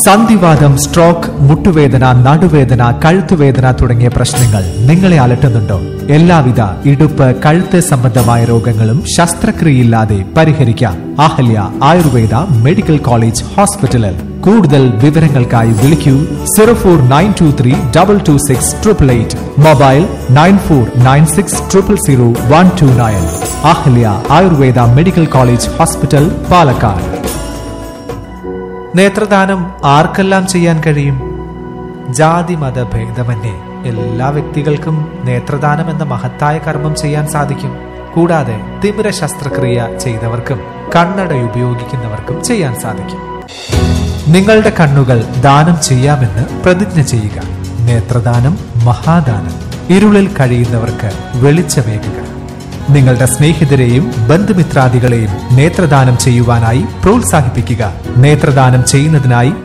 സന്ധിവാദം സ്ട്രോക്ക് മുട്ടുവേദന നടുവേദന കഴുത്തുവേദന തുടങ്ങിയ പ്രശ്നങ്ങൾ നിങ്ങളെ അലട്ടുന്നുണ്ടോ എല്ലാവിധ ഇടുപ്പ് കഴുത്ത് സംബന്ധമായ രോഗങ്ങളും ശസ്ത്രക്രിയയില്ലാതെ പരിഹരിക്കാം അഹല്യ ആയുർവേദ മെഡിക്കൽ കോളേജ് ഹോസ്പിറ്റലിൽ കൂടുതൽ വിവരങ്ങൾക്കായി വിളിക്കൂ zero four nine two three double two six triple eight mobile nine four nine six triple zero one two nine Ahalya Ayurveda medical college hospital Palakkad നേത്രദാനം ആർക്കെല്ലാം ചെയ്യാൻ കഴിയും ജാതി മത ഭേദമന്യേ എല്ലാ വ്യക്തികൾക്കും നേത്രദാനം എന്ന മഹത്തായ കർമ്മം ചെയ്യാൻ സാധിക്കും കൂടാതെ തിമിര ശസ്ത്രക്രിയ ചെയ്തവർക്കും കണ്ണട ഉപയോഗിക്കുന്നവർക്കും ചെയ്യാൻ സാധിക്കും നിങ്ങളുടെ കണ്ണുകൾ ദാനം ചെയ്യാമെന്ന് പ്രതിജ്ഞ ചെയ്യുക നേത്രദാനം മഹാദാനം ഇരുളിൽ കഴിയുന്നവർക്ക് വെളിച്ചമേകുക നിങ്ങളുടെ സ്നേഹിതരെയും ബന്ധുമിത്രാദികളെയും നേത്രദാനം ചെയ്യുവാനായി പ്രോത്സാഹിപ്പിക്കുക നേത്രദാനം ചെയ്യുന്നതിനായി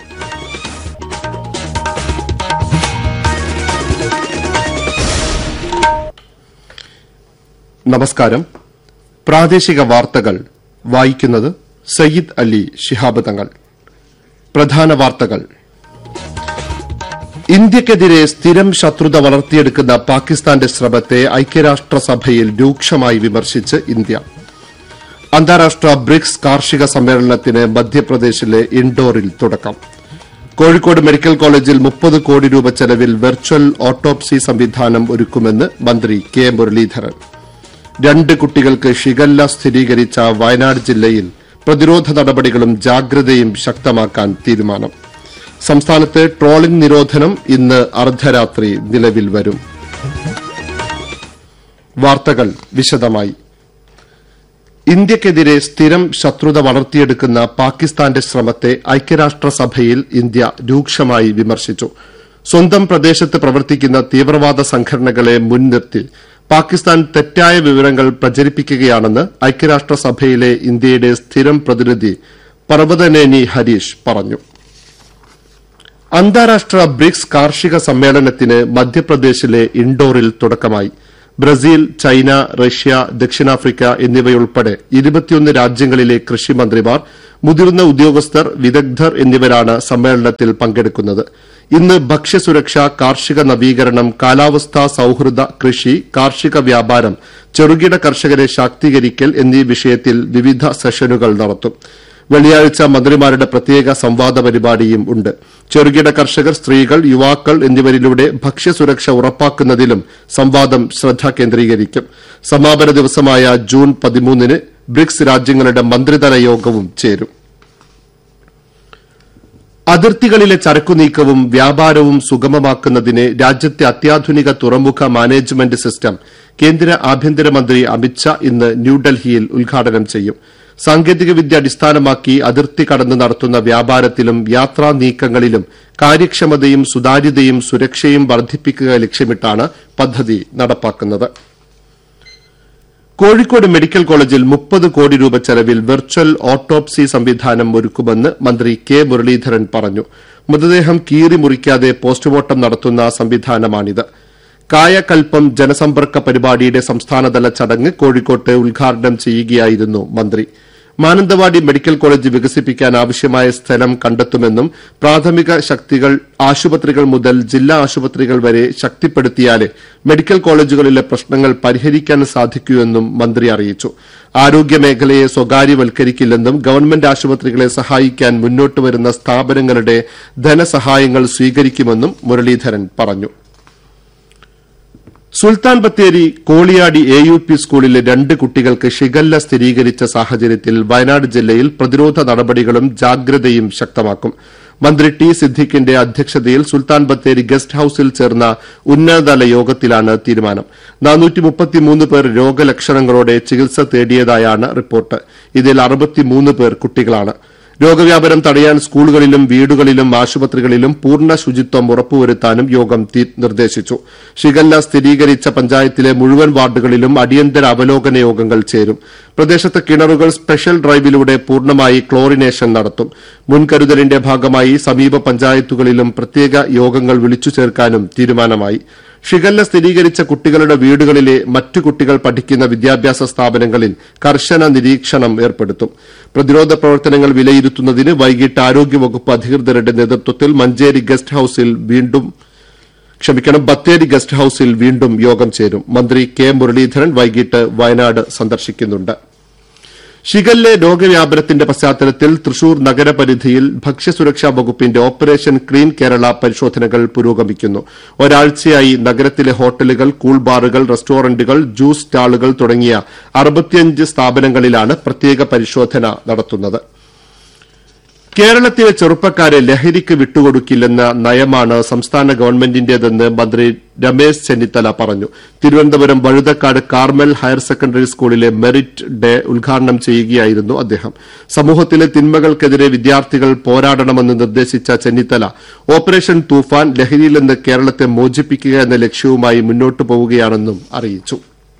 നമസ്കാരം പ്രാദേശിക വാർത്തകൾ വായിക്കുന്നത് സയ്യിദ് അലി ശിഹാബ് തങ്ങൾ പ്രധാന വാർത്തകൾ ഇന്ത്യക്കെതിരെ സ്ഥിരം ശത്രുത വളർത്തിയെടുക്കുന്ന പാകിസ്ഥാന്റെ ശ്രമത്തെ ഐക്യരാഷ്ട്രസഭയിൽ രൂക്ഷമായി വിമർശിച്ച് ഇന്ത്യ അന്താരാഷ്ട്ര ബ്രിക്സ് കാർഷിക സമ്മേളനത്തിന് മധ്യപ്രദേശിലെ ഇൻഡോറിൽ തുടക്കം കോഴിക്കോട് മെഡിക്കൽ കോളേജിൽ മുപ്പത് കോടി രൂപ ചെലവിൽ വെർച്വൽ ഓട്ടോപ്സി സംവിധാനം ഒരുക്കുമെന്ന് മന്ത്രി കെ മുരളീധരൻ രണ്ട് കുട്ടികൾക്ക് ഷിഗല്ല സ്ഥിരീകരിച്ച വയനാട് ജില്ലയിൽ പ്രതിരോധ നടപടികളും ജാഗ്രതയും ശക്തമാക്കാൻ തീരുമാനം സംസ്ഥാനത്ത് ട്രോളിംഗ് നിരോധനം ഇന്ന് അർദ്ധരാത്രി നിലവിൽ വരും വാർത്തകൾ വിശദമായി ഇന്ത്യക്കെതിരെ സ്ഥിരം ശത്രുത വളർത്തിയെടുക്കുന്ന പാകിസ്ഥാന്റെ ശ്രമത്തെ ഐക്യരാഷ്ട്രസഭയിൽ ഇന്ത്യ രൂക്ഷമായി വിമർശിച്ചു സ്വന്തം പ്രദേശത്ത് പ്രവർത്തിക്കുന്ന തീവ്രവാദ സംഘടനകളെ മുൻനിർത്തി പാകിസ്ഥാൻ തെറ്റായ വിവരങ്ങൾ പ്രചരിപ്പിക്കുകയാണെന്ന് ഐക്യരാഷ്ട്രസഭയിലെ ഇന്ത്യയുടെ സ്ഥിരം പ്രതിനിധി പർവതനേനി ഹരീഷ് പറഞ്ഞു അന്താരാഷ്ട്ര ബ്രിക്സ് കാർഷിക സമ്മേളനത്തിന് മധ്യപ്രദേശിലെ ഇൻഡോറിൽ തുടക്കമായി ബ്രസീൽ ചൈന റഷ്യ ദക്ഷിണാഫ്രിക്ക എന്നിവയുൾപ്പെടെ ഇരുപത്തിയൊന്ന് രാജ്യങ്ങളിലെ കൃഷിമന്ത്രിമാർ മുതിർന്ന ഉദ്യോഗസ്ഥർ വിദഗ്ധർ എന്നിവരാണ് സമ്മേളനത്തിൽ പങ്കെടുക്കുന്നത് ഇന്ന് ഭക്ഷ്യസുരക്ഷ കാർഷിക നവീകരണം കാലാവസ്ഥാ സൌഹൃദ കൃഷി കാർഷിക വ്യാപാരം ചെറുകിട കർഷകരെ ശാക്തീകരിക്കൽ എന്നീ വിഷയത്തിൽ വിവിധ സെഷനുകൾ നടത്തും വെള്ളിയാഴ്ച മന്ത്രിമാരുടെ പ്രത്യേക സംവാദ പരിപാടിയും ഉണ്ട് ചെറുകിട കർഷകർ സ്ത്രീകൾ യുവാക്കൾ എന്നിവരിലൂടെ ഭക്ഷ്യസുരക്ഷ ഉറപ്പാക്കുന്നതിലും സംവാദം ശ്രദ്ധ കേന്ദ്രീകരിക്കും സമാപന ദിവസമായ ജൂൺ പതിമൂന്നിന് ബ്രിക്സ് രാജ്യങ്ങളുടെ മന്ത്രിതല യോഗവും ചേരും അതിർത്തികളിലെ ചരക്കുനീക്കവും വ്യാപാരവും സുഗമമാക്കുന്നതിന് രാജ്യത്തെ അത്യാധുനിക തുറമുഖ മാനേജ്മെന്റ് സിസ്റ്റം കേന്ദ്ര ആഭ്യന്തരമന്ത്രി അമിത്ഷാ ഇന്ന് ന്യൂഡൽഹിയിൽ ഉദ്ഘാടനം ചെയ്യും സാങ്കേതികവിദ്യ അടിസ്ഥാനമാക്കി അതിർത്തി കടന്ന് നടത്തുന്ന വ്യാപാരത്തിലും യാത്രാ നീക്കങ്ങളിലും കാര്യക്ഷമതയും സുതാര്യതയും സുരക്ഷയും വർദ്ധിപ്പിക്കുക ലക്ഷ്യമിട്ടാണ് പദ്ധതി നടപ്പാക്കുന്നത് കോഴിക്കോട് മെഡിക്കൽ കോളേജിൽ മുപ്പത് കോടി രൂപ ചെലവിൽ വെർച്വൽ ഓട്ടോപ്സി സംവിധാനം ഒരുക്കുമെന്ന് മന്ത്രി കെ മുരളീധരൻ പറഞ്ഞു മൃതദേഹം കീറി മുറിക്കാതെ പോസ്റ്റ്മോർട്ടം നടത്തുന്ന സംവിധാനമാണിത് കായകൽപ്പം ജനസമ്പർക്ക പരിപാടിയുടെ സംസ്ഥാനതല ചടങ്ങ് കോഴിക്കോട്ട് ഉദ്ഘാടനം ചെയ്യുകയായിരുന്നു മന്ത്രി മാനന്തവാടി മെഡിക്കൽ കോളേജ് വികസിപ്പിക്കാൻ ആവശ്യമായ സ്ഥലം കണ്ടെത്തുമെന്നും പ്രാഥമിക ശക്തികൾ ആശുപത്രികൾ മുതൽ ജില്ലാ ആശുപത്രികൾ വരെ ശക്തിപ്പെടുത്തിയാലേ മെഡിക്കൽ കോളേജുകളിലെ പ്രശ്നങ്ങൾ പരിഹരിക്കാൻ സാധിക്കൂ എന്നും മന്ത്രി അറിയിച്ചു ആരോഗ്യമേഖലയെ സ്വകാര്യവൽക്കരിക്കില്ലെന്നും ഗവൺമെന്റ് ആശുപത്രികളെ സഹായിക്കാൻ മുന്നോട്ട് വരുന്ന സ്ഥാപനങ്ങളുടെ ധനസഹായങ്ങൾ സ്വീകരിക്കുമെന്നും മുരളീധരൻ പറഞ്ഞു Sultan Bathery Koliyadi A U P സ്കൂളിലെ രണ്ട് കുട്ടികൾക്ക് ഷിഗല്ല സ്ഥിരീകരിച്ച സാഹചര്യത്തിൽ വയനാട് ജില്ലയിൽ പ്രതിരോധ നടപടികളും ജാഗ്രതയും ശക്തമാക്കും മന്ത്രി ടി സിദ്ദിഖിന്റെ അധ്യക്ഷതയിൽ സുൽത്താൻ ബത്തേരി ഗസ്റ്റ് ഹൌസിൽ ചേർന്ന ഉന്നതതല യോഗത്തിലാണ് തീരുമാനം പേർ രോഗലക്ഷണങ്ങളോടെ ചികിത്സ തേടിയതായാണ് റിപ്പോർട്ട് ഇതിൽ പേർ കുട്ടികളാണ് രോഗവ്യാപനം തടയാൻ സ്കൂളുകളിലും വീടുകളിലും ആശുപത്രികളിലും പൂർണ്ണ ശുചിത്വം ഉറപ്പുവരുത്താനും യോഗം നിർദ്ദേശിച്ചു ഷിഗല്ല സ്ഥിരീകരിച്ച പഞ്ചായത്തിലെ മുഴുവൻ വാർഡുകളിലും അടിയന്തര അവലോകന യോഗങ്ങൾ ചേരും പ്രദേശത്ത് കിണറുകൾ സ്പെഷ്യൽ ഡ്രൈവിലൂടെ പൂർണ്ണമായി ക്ലോറിനേഷൻ നടത്തും മുൻകരുതലിന്റെ ഭാഗമായി സമീപ പഞ്ചായത്തുകളിലും പ്രത്യേക യോഗങ്ങൾ വിളിച്ചു ചേർക്കാനും തീരുമാനമായി ഷിഗല്ല സ്ഥിരീകരിച്ച കുട്ടികളുടെ വീടുകളിലെ മറ്റു കുട്ടികൾ പഠിക്കുന്ന വിദ്യാഭ്യാസ സ്ഥാപനങ്ങളിൽ കർശന നിരീക്ഷണം ഏർപ്പെടുത്തും പ്രതിരോധ പ്രവർത്തനങ്ങൾ വിലയിരുത്തുന്നതിന് വൈകിട്ട് ആരോഗ്യവകുപ്പ് അധികൃതരുടെ നേതൃത്വത്തിൽ മഞ്ചേരി ഗസ്റ്റ് ഹൌസിൽ വീണ്ടും ക്ഷമിക്കണം ബത്തേരി ഗസ്റ്റ് ഹൌസിൽ വീണ്ടും യോഗം ചേരും മന്ത്രി കെ മുരളീധരൻ വൈകിട്ട് വയനാട് സന്ദർശിക്കുന്നുണ്ട് ഷിഗല്ല രോഗവ്യാപനത്തിന്റെ പശ്ചാത്തലത്തിൽ തൃശൂർ നഗരപരിധിയിൽ ഭക്ഷ്യസുരക്ഷാ വകുപ്പിന്റെ ഓപ്പറേഷൻ ക്ലീൻ കേരള പരിശോധനകൾ പുരോഗമിക്കുന്നു ഒരാഴ്ചയായി നഗരത്തിലെ ഹോട്ടലുകൾ കൂൾബാറുകൾ റെസ്റ്റോറന്റുകൾ ജ്യൂസ് സ്റ്റാളുകൾ തുടങ്ങിയ അറുപത്തിയഞ്ച് സ്ഥാപനങ്ങളിലാണ് പ്രത്യേക പരിശോധന നടത്തുന്നത് കേരളത്തിലെ ചെറുപ്പക്കാരെ ലഹരിക്ക് വിട്ടുകൊടുക്കില്ലെന്ന നയമാണ് സംസ്ഥാന ഗവൺമെന്റിന്റേതെന്ന് മന്ത്രി രമേശ് ചെന്നിത്തല പറഞ്ഞു Thiruvananthapuram Vazhuthacaud Carmel higher secondary സ്കൂളിലെ മെറിറ്റ് ഡേ ഉദ്ഘാടനം ചെയ്യുകയായിരുന്നു അദ്ദേഹം സമൂഹത്തിലെ തിന്മകൾക്കെതിരെ വിദ്യാർത്ഥികൾ പോരാടണമെന്ന് നിർദ്ദേശിച്ച ചെന്നിത്തല ഓപ്പറേഷൻ തൂഫാൻ ലഹരിയിൽ നിന്ന് കേരളത്തെ മോചിപ്പിക്കുക എന്ന ലക്ഷ്യവുമായി മുന്നോട്ടു പോവുകയാണെന്നും അറിയിച്ചു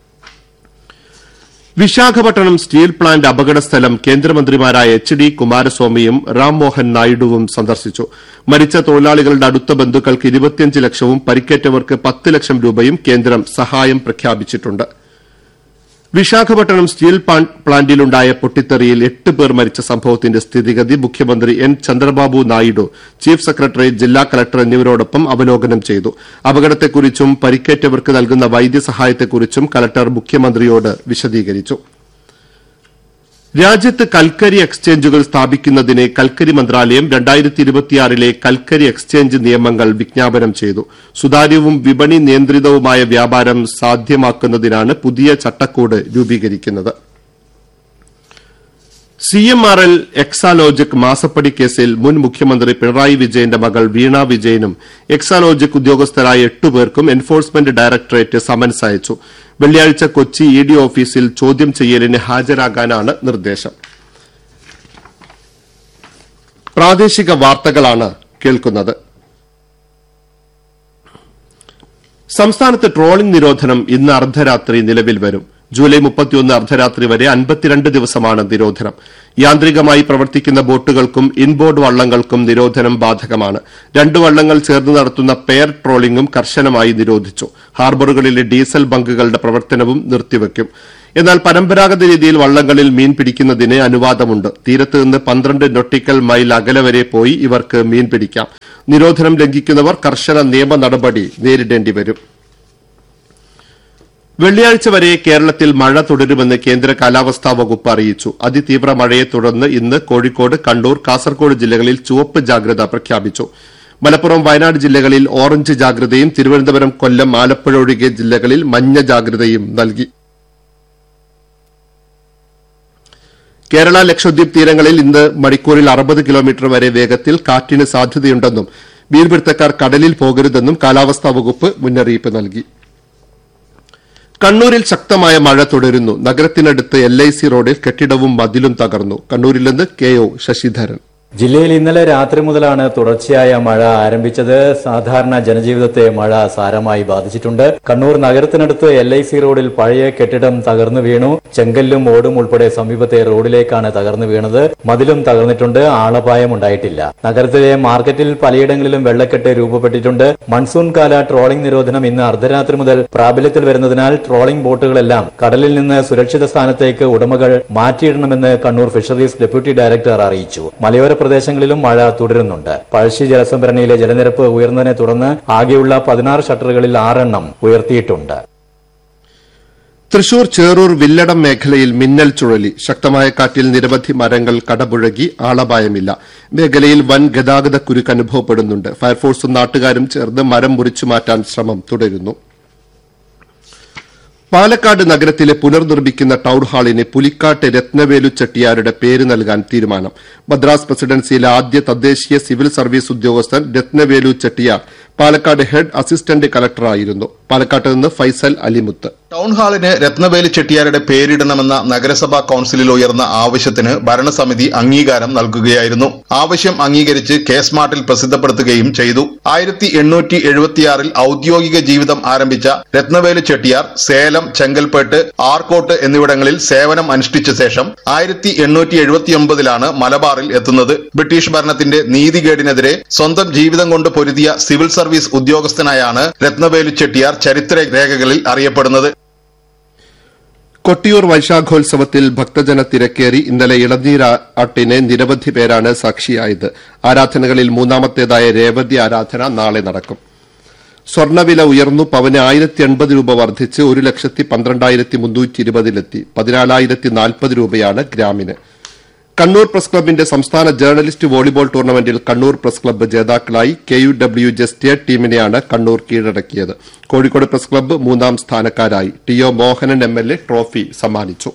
വിശാഖപട്ടണം സ്റ്റീൽ പ്ലാന്റ് അപകടസ്ഥലം കേന്ദ്രമന്ത്രിമാരായ എച്ച് ഡി കുമാരസ്വാമിയും റാം മോഹൻ നായിഡുവും സന്ദർശിച്ചു മരിച്ച തൊഴിലാളികളുടെ അടുത്ത ബന്ധുക്കൾക്ക് ഇരുപത്തിയഞ്ച് ലക്ഷവും പരിക്കേറ്റവർക്ക് പത്ത് ലക്ഷം രൂപയും കേന്ദ്രം സഹായം പ്രഖ്യാപിച്ചിട്ടുണ്ട് വിശാഖപട്ടണം സ്റ്റീൽ പ്ലാന്റിലുണ്ടായ പൊട്ടിത്തെറിയിൽ എട്ട് പേർ മരിച്ച സംഭവത്തിന്റെ സ്ഥിതിഗതി മുഖ്യമന്ത്രി N Chandrababu Naidu chief secretary ജില്ലാ കളക്ടർ എന്നിവരോടൊപ്പം അവലോകനം ചെയ്തു അപകടത്തെക്കുറിച്ചും പരിക്കേറ്റവർക്ക് നൽകുന്ന വൈദ്യസഹായത്തെക്കുറിച്ചും കളക്ടർ മുഖ്യമന്ത്രിയോട് വിശദീകരിച്ചു രാജ്യത്ത് കൽക്കരി എക്സ്ചേഞ്ചുകൾ സ്ഥാപിക്കുന്നതിന് കൽക്കരി മന്ത്രാലയം രണ്ടായിരത്തി ഇരുപത്തിയാറിലെ കൽക്കരി എക്സ്ചേഞ്ച് നിയമങ്ങൾ വിജ്ഞാപനം ചെയ്തു സുതാര്യവും വിപണി നിയന്ത്രിതവുമായ വ്യാപാരം സാധ്യമാക്കുന്നതിനാണ് പുതിയ ചട്ടക്കൂട് രൂപീകരിക്കുന്നത് C M R L Exalogic മാസപ്പടി കേസിൽ മുൻ മുഖ്യമന്ത്രി പിണറായി വിജയന്റെ മകൾ വീണ വിജയനും എക്സാലോജിക് ഉദ്യോഗസ്ഥരായ എട്ടുപേർക്കും എൻഫോഴ്സ്മെന്റ് ഡയറക്ടറേറ്റ് സമൻസ് അയച്ചു വെള്ളിയാഴ്ച കൊച്ചി ഇ ഡി ഓഫീസിൽ ചോദ്യം ചെയ്യലിന് ഹാജരാകാനാണ് നിർദ്ദേശം പ്രാദേശിക വാർത്തകളാണ് കേൾക്കുന്നത് സംസ്ഥാനത്ത് ട്രോളിംഗ് നിരോധനം ഇന്ന് അർദ്ധരാത്രി നിലവിൽ വരും ജൂലൈ മുപ്പത്തിയൊന്ന് അർദ്ധരാത്രി വരെ അൻപത്തിരണ്ട് ദിവസമാണ് നിരോധനം യാന്ത്രികമായി പ്രവർത്തിക്കുന്ന ബോട്ടുകൾക്കും ഇൻബോർഡ് വള്ളങ്ങൾക്കും നിരോധനം ബാധകമാണ് രണ്ട് വള്ളങ്ങൾ ചേർന്ന് നടത്തുന്ന പെയർ ട്രോളിംഗും കർശനമായി നിരോധിച്ചു ഹാർബറുകളിലെ ഡീസൽ ബങ്കുകളുടെ പ്രവർത്തനവും നിർത്തിവയ്ക്കും എന്നാൽ പരമ്പരാഗത രീതിയിൽ വള്ളങ്ങളിൽ മീൻ പിടിക്കുന്നതിന് അനുവാദമുണ്ട് തീരത്ത് നിന്ന് പന്ത്രണ്ട് നൊട്ടിക്കൽ മൈൽ അകലെ വരെ പോയി ഇവർക്ക് മീൻ പിടിക്കാം നിരോധനം ലംഘിക്കുന്നവർ കർശന നിയമ നടപടി നേരിടേണ്ടി വരും വെള്ളിയാഴ്ച വരെ കേരളത്തിൽ മഴ തുടരുമെന്ന് കേന്ദ്ര കാലാവസ്ഥാ വകുപ്പ് അറിയിച്ചു അതിതീവ്ര മഴയെ തുടർന്ന് ഇന്ന് കോഴിക്കോട് കണ്ണൂർ കാസർകോട് ജില്ലകളിൽ ചുവപ്പ് ജാഗ്രത പ്രഖ്യാപിച്ചു മലപ്പുറം വയനാട് ജില്ലകളിൽ ഓറഞ്ച് ജാഗ്രതയും തിരുവനന്തപുരം കൊല്ലം ആലപ്പുഴ ഒഴികെ ജില്ലകളിൽ മഞ്ഞ ജാഗ്രതയും നൽകി കേരള ലക്ഷദ്വീപ് തീരങ്ങളിൽ ഇന്ന് മണിക്കൂറിൽ അറുപത് കിലോമീറ്റർ വരെ വേഗത്തിൽ കാറ്റിന് സാധ്യതയുണ്ടെന്നും മീൻപിടുത്തക്കാർ കടലിൽ പോകരുതെന്നും കാലാവസ്ഥാ വകുപ്പ് മുന്നറിയിപ്പ് നൽകി കണ്ണൂരിൽ ശക്തമായ മഴ തുടരുന്നു നഗരത്തിനടുത്ത് എൽ ഐ സി റോഡിൽ കെട്ടിടവും മതിലും തകർന്നു കണ്ണൂരിൽ നിന്ന് കെ ഒ ശശിധരൻ ജില്ലയിൽ ഇന്നലെ രാത്രി മുതലാണ് തുടർച്ചയായ മഴ ആരംഭിച്ചത് സാധാരണ ജനജീവിതത്തെ മഴ സാരമായി ബാധിച്ചിട്ടുണ്ട് കണ്ണൂർ നഗരത്തിനടുത്ത് എൽ ഐ സി റോഡിൽ പഴയ കെട്ടിടം തകർന്നു വീണു ചെങ്കല്ലും ഓടും ഉൾപ്പെടെ സമീപത്തെ റോഡിലേക്കാണ് തകർന്നു വീണത് മതിലും തകർന്നിട്ടുണ്ട് ആളപായം ഉണ്ടായിട്ടില്ല നഗരത്തിലെ മാർക്കറ്റിൽ പലയിടങ്ങളിലും വെള്ളക്കെട്ട് രൂപപ്പെട്ടിട്ടുണ്ട് മൺസൂൺ കാല ട്രോളിംഗ് നിരോധനം ഇന്ന് അർദ്ധരാത്രി മുതൽ പ്രാബല്യത്തിൽ വരുന്നതിനാൽ ട്രോളിംഗ് ബോട്ടുകളെല്ലാം കടലിൽ നിന്ന് സുരക്ഷിത സ്ഥാനത്തേക്ക് ഉടമകൾ മാറ്റിയിടണമെന്ന് കണ്ണൂർ ഫിഷറീസ് ഡെപ്യൂട്ടി ഡയറക്ടർ അറിയിച്ചു മലയോര പ്രദേശങ്ങളിലും മഴ തുടരുന്നുണ്ട് പഴശ്ശി ജലസംഭരണിയിലെ ജലനിരപ്പ് ഉയർന്നതിനെ തുടർന്ന് ആകെയുള്ള പതിനാറ് ഷട്ടറുകളിൽ ആറെണ്ണം ഉയർത്തിയിട്ടുണ്ട് തൃശൂർ ചേറൂർ വില്ലടം മേഖലയിൽ മിന്നൽ ചുഴലി ശക്തമായ കാറ്റിൽ നിരവധി മരങ്ങൾ കടപുഴകി ആളപായമില്ല മേഖലയിൽ വൻ ഗതാഗത കുരുക്ക് അനുഭവപ്പെടുന്നുണ്ട് ഫയർഫോഴ്സും നാട്ടുകാരും ചേർന്ന് മരം മുറിച്ചു മാറ്റാൻ ശ്രമം തുടരുന്നു പാലക്കാട് നഗരത്തിലെ പുനർനിർമ്മിക്കുന്ന ടൌൺ ഹാളിന് പുലിക്കാട്ട് രത്നവേലു ചെട്ടിയാരുടെ പേര് നൽകാൻ തീരുമാനം മദ്രാസ് പ്രസിഡൻസിയിലെ ആദ്യ തദ്ദേശീയ സിവിൽ സർവീസ് ഉദ്യോഗസ്ഥൻ രത്നവേലു ചെട്ടിയാർ പാലക്കാട് ഹെഡ് അസിസ്റ്റന്റ് കളക്ടറായിരുന്നു പാലക്കാട്ട് നിന്ന് ഫൈസൽ അലിമുത്ത് ടൗൺ ഹാളിന് രത്നവേലി ചെട്ടിയാരുടെ പേരിടണമെന്ന നഗരസഭാ കൌൺസിലിൽ ഉയർന്ന ആവശ്യത്തിന് ഭരണസമിതി അംഗീകാരം നൽകുകയായിരുന്നു ആവശ്യം അംഗീകരിച്ച് കെ സ്മാർട്ടിൽ പ്രസിദ്ധപ്പെടുത്തുകയും ചെയ്തു ആയിരത്തി എണ്ണൂറ്റി എഴുപത്തിയാറിൽ ഔദ്യോഗിക ജീവിതം ആരംഭിച്ച രത്നവേലി ചെട്ടിയാർ സേലം ചെങ്കൽപ്പേട്ട് ആർക്കോട്ട് എന്നിവിടങ്ങളിൽ സേവനം അനുഷ്ഠിച്ച ശേഷം ആയിരത്തി എണ്ണൂറ്റി എഴുപത്തിയൊമ്പതിലാണ് മലബാറിൽ എത്തുന്നത് ബ്രിട്ടീഷ് ഭരണത്തിന്റെ നീതികേടിനെതിരെ സ്വന്തം ജീവിതം കൊണ്ട് പൊരുതിയ സിവിൽ സർവീസ് സർവീസ് ഉദ്യോഗസ്ഥനായാണ് രത്നവേലു ചെട്ടിയാർ ചരിത്ര രേഖകളിൽ അറിയപ്പെടുന്നത് കൊട്ടിയൂർ വൈശാഖോത്സവത്തിൽ ഭക്തജന തിരക്കേറി ഇന്നലെ ഇളനീരാട്ടിന് നിരവധി പേരാണ് സാക്ഷിയായത് ആരാധനകളിൽ മൂന്നാമത്തേതായ രേവതി ആരാധന നാളെ നടക്കും സ്വർണ്ണവില ഉയർന്നു പവന് ആയിരത്തി എൺപത് രൂപ വർദ്ധിച്ച് ഒരു ലക്ഷത്തി പന്ത്രണ്ടായിരത്തി മുന്നൂറ്റി ഇരുപതിലെത്തി പതിനാലായിരത്തി നാൽപ്പത് രൂപയാണ് ഗ്രാമിന് കണ്ണൂർ പ്രസ് ക്ലബിന്റെ സംസ്ഥാന ജേർണലിസ്റ്റ് വോളിബോൾ ടൂർണമെന്റിൽ കണ്ണൂർ പ്രസ് ക്ലബ്ബ് ജേതാക്കളായി K U W J state ടീമിനെയാണ് കണ്ണൂർ കീഴടക്കിയത് കോഴിക്കോട് പ്രസ് ക്ലബ്ബ് മൂന്നാം സ്ഥാനക്കാരായി T O Mohanan M L A trophy സമ്മാനിച്ചു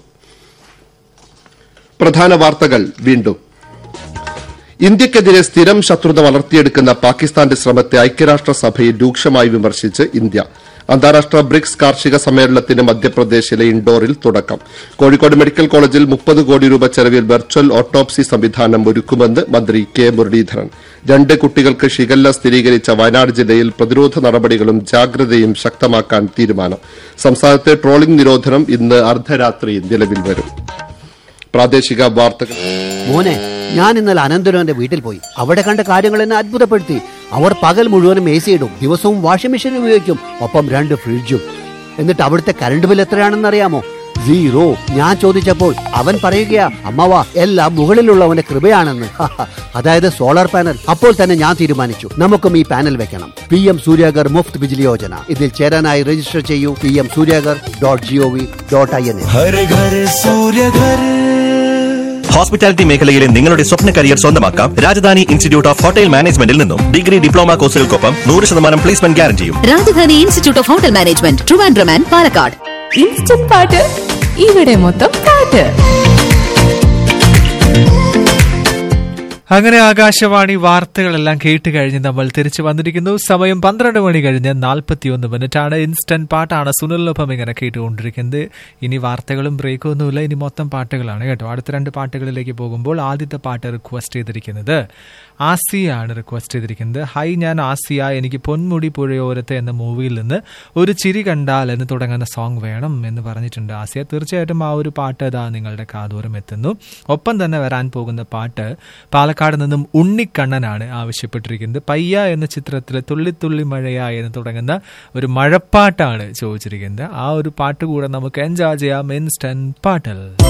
പ്രധാന വാർത്തകൾ വീണ്ടും ഇന്ത്യക്കെതിരെ സ്ഥിരം ശത്രുത വളർത്തിയെടുക്കുന്ന പാകിസ്ഥാന്റെ ശ്രമത്തെ ഐക്യരാഷ്ട്രസഭയിൽ രൂക്ഷമായി വിമർശിച്ച് ഇന്ത്യ അന്താരാഷ്ട്ര ബ്രിക്സ് കാർഷിക സമ്മേളനത്തിന് മധ്യപ്രദേശിലെ ഇൻഡോറിൽ തുടക്കം കോഴിക്കോട് മെഡിക്കൽ കോളേജിൽ മുപ്പത് കോടി രൂപ ചെലവിൽ വെർച്വൽ ഓട്ടോപ്സി സംവിധാനം ഒരുക്കുമെന്ന് മന്ത്രി കെ മുരളീധരൻ രണ്ട് കുട്ടികൾക്ക് ഷിഗല്ല സ്ഥിരീകരിച്ച വയനാട് ജില്ലയിൽ പ്രതിരോധ നടപടികളും ജാഗ്രതയും ശക്തമാക്കാൻ തീരുമാനം സംസ്ഥാനത്തെ ട്രോളിംഗ് നിരോധനം ഇന്ന് അർദ്ധരാത്രി നിലവിൽ വരും പ്രാദേശിക വാർത്തകൾ മോനെ ഞാൻ ഇന്നലെ അനന്തരവന്റെ വീട്ടിൽ പോയി അവിടെ കണ്ട കാര്യങ്ങൾ എന്നെ അത്ഭുതപ്പെടുത്തി അവർ പകൽ മുഴുവനും എ സി ഇടും ദിവസവും വാഷിംഗ് മെഷീൻ ഉപയോഗിക്കും ഒപ്പം രണ്ട് ഫ്രിഡ്ജും എന്നിട്ട് അവിടുത്തെ കറണ്ട് ബിൽ എത്രയാണെന്ന് അറിയാമോ സീറോ ഞാൻ ചോദിച്ചപ്പോൾ അവൻ പറയുകയാ അമ്മവ എല്ലാം മുകളിലുള്ളവന്റെ കൃപയാണെന്ന് അതായത് സോളാർ പാനൽ അപ്പോൾ തന്നെ ഞാൻ തീരുമാനിച്ചു നമുക്കും ഈ പാനൽ വെക്കണം പി എം സൂര്യാഗർ മുഫ്ത് ബിജിലി യോജന ഇതിൽ ചേരാനായി രജിസ്റ്റർ ചെയ്യൂ P M Suryaghar dot G O V dot I N हर घर सूर्य घर ഹോസ്പിറ്റാലിറ്റി മേഖലയിലെ നിങ്ങളുടെ സ്വപ്ന കരിയർ സ്വന്തമാക്കാം രാജധാനി ഇൻസ്റ്റിറ്റ്യൂട്ട് ഓഫ് ഹോട്ടൽ മാനേജ്മെന്റിൽ നിന്നും ഡിഗ്രി ഡിപ്ലോമ കോഴ്സുകൾക്കൊപ്പം നൂറ് ശതമാനം പ്ലേസ്മെന്റ് ഗ്യാരണ്ടിയും Rajadhani institute of hotel management Trivandrum and Palakkad instant പാട്ട് ഇവിടെ മൊത്തം പാട്ട് അങ്ങനെ ആകാശവാണി വാർത്തകളെല്ലാം കേട്ട് കഴിഞ്ഞ് നമ്മൾ തിരിച്ചു വന്നിരിക്കുന്നു സമയം പന്ത്രണ്ട് മണി കഴിഞ്ഞ് നാൽപ്പത്തിയൊന്ന് മിനിറ്റ് ആണ് ഇൻസ്റ്റന്റ് പാട്ടാണ് സുനിലിനൊപ്പം ഇങ്ങനെ കേട്ടുകൊണ്ടിരിക്കുന്നത് ഇനി വാർത്തകളും ബ്രേക്കും ഒന്നുമില്ല ഇനി മൊത്തം പാട്ടുകളാണ് കേട്ടോ അടുത്ത രണ്ട് പാട്ടുകളിലേക്ക് പോകുമ്പോൾ ആദ്യത്തെ പാട്ട് റിക്വസ്റ്റ് ചെയ്തിരിക്കുന്നത് ആസിയ ആണ് റിക്വസ്റ്റ് ചെയ്തിരിക്കുന്നത് ഹൈ ഞാൻ ആസിയ എനിക്ക് പൊന്മുടി പുഴയോരത്ത് എന്ന മൂവിയിൽ നിന്ന് ഒരു ചിരി കണ്ടാൽ എന്ന് തുടങ്ങുന്ന സോങ് വേണം എന്ന് പറഞ്ഞിട്ടുണ്ട് ആസിയ തീർച്ചയായിട്ടും ആ ഒരു പാട്ട് അതാ നിങ്ങളുടെ കാതോരം എത്തുന്നു ഒപ്പം തന്നെ വരാൻ പോകുന്ന പാട്ട് പാലക്കാട് നിന്നും ഉണ്ണിക്കണ്ണനാണ് ആവശ്യപ്പെട്ടിരിക്കുന്നത് പയ്യ എന്ന ചിത്രത്തിലെ തുള്ളി തുള്ളി മഴയ എന്ന് തുടങ്ങുന്ന ഒരു മഴപ്പാട്ടാണ് ചോദിച്ചിരിക്കുന്നത് ആ ഒരു പാട്ട് കൂടെ നമുക്ക് എൻജോയ് ചെയ്യാം ഇൻസ്റ്റന്റ് പാട്ടിൽ